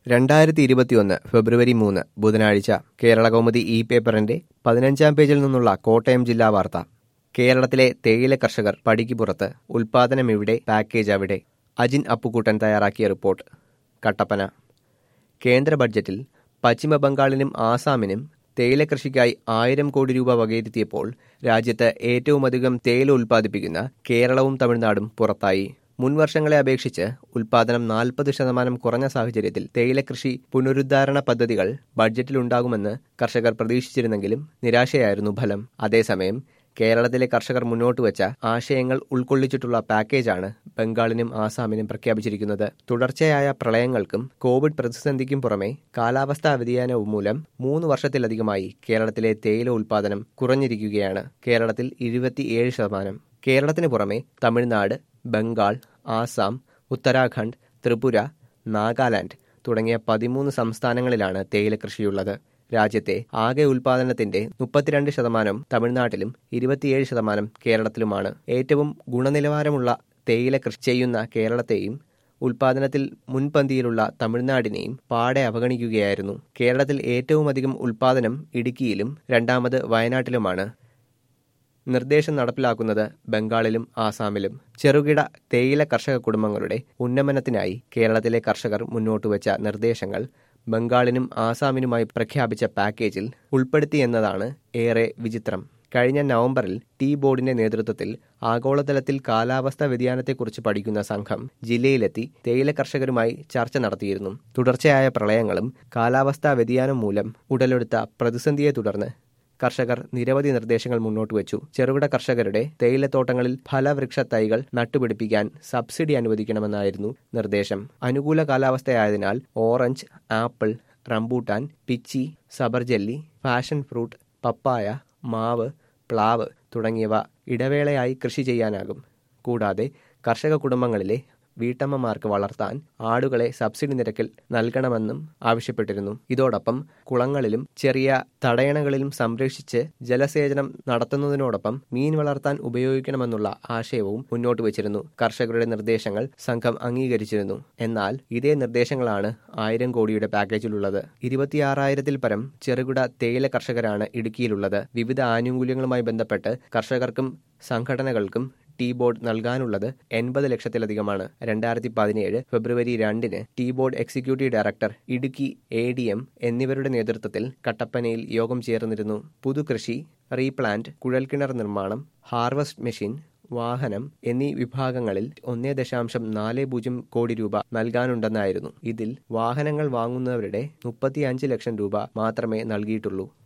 രണ്ടായിരത്തി ഇരുപത്തിയൊന്ന് ഫെബ്രുവരി മൂന്ന് ബുധനാഴ്ച കേരളകൗമുദി ഇ പേപ്പറിന്റെ പതിനഞ്ചാം പേജിൽ നിന്നുള്ള കോട്ടയം ജില്ലാ വാർത്ത കേരളത്തിലെ തേയില കർഷകർ പടിക്ക് പുറത്ത് ഉൽപാദനം ഇവിടെ പാക്കേജ് അവിടെ അജിൻ അപ്പുകൂട്ടൻ തയ്യാറാക്കിയ റിപ്പോർട്ട് കട്ടപ്പന കേന്ദ്ര ബഡ്ജറ്റിൽ പശ്ചിമ ബംഗാളിനും ആസാമിനും തേയില കൃഷിക്കായി ആയിരം കോടി രൂപ വകയിരുത്തിയപ്പോൾ രാജ്യത്ത് ഏറ്റവുമധികം തേയില ഉൽപ്പാദിപ്പിക്കുന്ന കേരളവും തമിഴ്നാടും പുറത്തായി മുൻ വർഷങ്ങളെ അപേക്ഷിച്ച് ഉൽപാദനം നാൽപ്പത് ശതമാനം കുറഞ്ഞ സാഹചര്യത്തിൽ തേയില കൃഷി പുനരുദ്ധാരണ പദ്ധതികൾ ബഡ്ജറ്റിലുണ്ടാകുമെന്ന് കർഷകർ പ്രതീക്ഷിച്ചിരുന്നെങ്കിലും നിരാശയായിരുന്നു ഫലം അതേസമയം കേരളത്തിലെ കർഷകർ മുന്നോട്ട് വച്ച ആശയങ്ങൾ ഉൾക്കൊള്ളിച്ചിട്ടുള്ള പാക്കേജാണ് ബംഗാളിനും ആസാമിനും പ്രഖ്യാപിച്ചിരിക്കുന്നത് തുടർച്ചയായ പ്രളയങ്ങൾക്കും കോവിഡ് പ്രതിസന്ധിക്കും പുറമെ കാലാവസ്ഥാ വ്യതിയാനവും മൂലം മൂന്ന് വർഷത്തിലധികമായി കേരളത്തിലെ തേയില ഉൽപാദനം കുറഞ്ഞിരിക്കുകയാണ് കേരളത്തിൽ ഇരുപത്തിയേഴ് ശതമാനം കേരളത്തിന് പുറമെ തമിഴ്നാട് ബംഗാൾ ആസാം ഉത്തരാഖണ്ഡ് ത്രിപുര നാഗാലാൻഡ് തുടങ്ങിയ പതിമൂന്ന് സംസ്ഥാനങ്ങളിലാണ് തേയില കൃഷിയുള്ളത് രാജ്യത്തെ ആകെ ഉൽപാദനത്തിന്റെ മുപ്പത്തിരണ്ട് ശതമാനം തമിഴ്നാട്ടിലും ഇരുപത്തിയേഴ് ശതമാനം കേരളത്തിലുമാണ് ഏറ്റവും ഗുണനിലവാരമുള്ള തേയില കൃഷി ചെയ്യുന്ന കേരളത്തെയും ഉൽപാദനത്തിൽ മുൻപന്തിയിലുള്ള തമിഴ്നാടിനെയും പാടെ അവഗണിക്കുകയായിരുന്നു കേരളത്തിൽ ഏറ്റവുമധികം ഉൽപാദനം ഇടുക്കിയിലും രണ്ടാമത് വയനാട്ടിലുമാണ് നിർദ്ദേശം നടപ്പിലാക്കുന്നത് ബംഗാളിലും ആസാമിലും ചെറുകിട തേയില കർഷക കുടുംബങ്ങളുടെ ഉന്നമനത്തിനായി കേരളത്തിലെ കർഷകർ മുന്നോട്ടുവച്ച നിർദ്ദേശങ്ങൾ ബംഗാളിനും ആസാമിനുമായി പ്രഖ്യാപിച്ച പാക്കേജിൽ ഉൾപ്പെടുത്തിയെന്നതാണ് ഏറെ വിചിത്രം കഴിഞ്ഞ നവംബറിൽ ടീ ബോർഡിന്റെ നേതൃത്വത്തിൽ ആഗോളതലത്തിൽ കാലാവസ്ഥാ വ്യതിയാനത്തെക്കുറിച്ച് പഠിക്കുന്ന സംഘം ജില്ലയിലെത്തി തേയില കർഷകരുമായി ചർച്ച നടത്തിയിരുന്നു തുടർച്ചയായ പ്രളയങ്ങളും കാലാവസ്ഥാ വ്യതിയാനം മൂലം ഉടലെടുത്ത പ്രതിസന്ധിയെ തുടർന്ന് കർഷകർ നിരവധി നിർദ്ദേശങ്ങൾ മുന്നോട്ട് വെച്ചു ചെറുകിട കർഷകരുടെ തേയിലത്തോട്ടങ്ങളിൽ ഫലവൃക്ഷ തൈകൾ നട്ടുപിടിപ്പിക്കാൻ സബ്സിഡി അനുവദിക്കണമെന്നായിരുന്നു നിർദ്ദേശം അനുകൂല കാലാവസ്ഥയായതിനാൽ ഓറഞ്ച് ആപ്പിൾ റംബൂട്ടാൻ പിച്ചി സബർജല്ലി പാഷൻ ഫ്രൂട്ട് പപ്പായ മാവ് പ്ലാവ് തുടങ്ങിയവ ഇടവേളയായി കൃഷി ചെയ്യാനാകും കൂടാതെ കർഷക കുടുംബങ്ങളിലെ വീട്ടമ്മമാർക്ക് വളർത്താൻ ആടുകളെ സബ്സിഡി നിരക്കിൽ നൽകണമെന്നും ആവശ്യപ്പെട്ടിരുന്നു ഇതോടൊപ്പം കുളങ്ങളിലും ചെറിയ തടയണകളിലും സംരക്ഷിച്ച് ജലസേചനം നടത്തുന്നതിനോടൊപ്പം മീൻ വളർത്താൻ ഉപയോഗിക്കണമെന്നുള്ള ആശയവും മുന്നോട്ട് വച്ചിരുന്നു കർഷകരുടെ നിർദ്ദേശങ്ങൾ സംഘം അംഗീകരിച്ചിരുന്നു എന്നാൽ ഇതേ നിർദ്ദേശങ്ങളാണ് ആയിരം കോടിയുടെ പാക്കേജിലുള്ളത് ഇരുപത്തിയാറായിരത്തിൽ പരം ചെറുകിട തേയില കർഷകരാണ് ഇടുക്കിയിലുള്ളത് വിവിധ ആനുകൂല്യങ്ങളുമായി ബന്ധപ്പെട്ട് കർഷകർക്കും സംഘടനകൾക്കും ടീ ബോർഡ് നൽകാനുള്ളത് എൺപത് ലക്ഷത്തിലധികമാണ് രണ്ടായിരത്തി പതിനേഴ് ഫെബ്രുവരി രണ്ടിന് tea board executive director Idukki A D M എന്നിവരുടെ നേതൃത്വത്തിൽ കട്ടപ്പനയിൽ യോഗം ചേർന്നിരുന്നു പുതുകൃഷി റീപ്ലാന്റ് കുഴൽക്കിണർ നിർമ്മാണം ഹാർവസ്റ്റ് മെഷീൻ വാഹനം എന്നീ വിഭാഗങ്ങളിൽ ഒന്നേ ദശാംശം നാല് പൂജ്യം കോടി രൂപ നൽകാനുണ്ടെന്നായിരുന്നു ഇതിൽ വാഹനങ്ങൾ വാങ്ങുന്നവരുടെ മുപ്പത്തിയഞ്ച് ലക്ഷം രൂപ മാത്രമേ നൽകിയിട്ടുള്ളൂ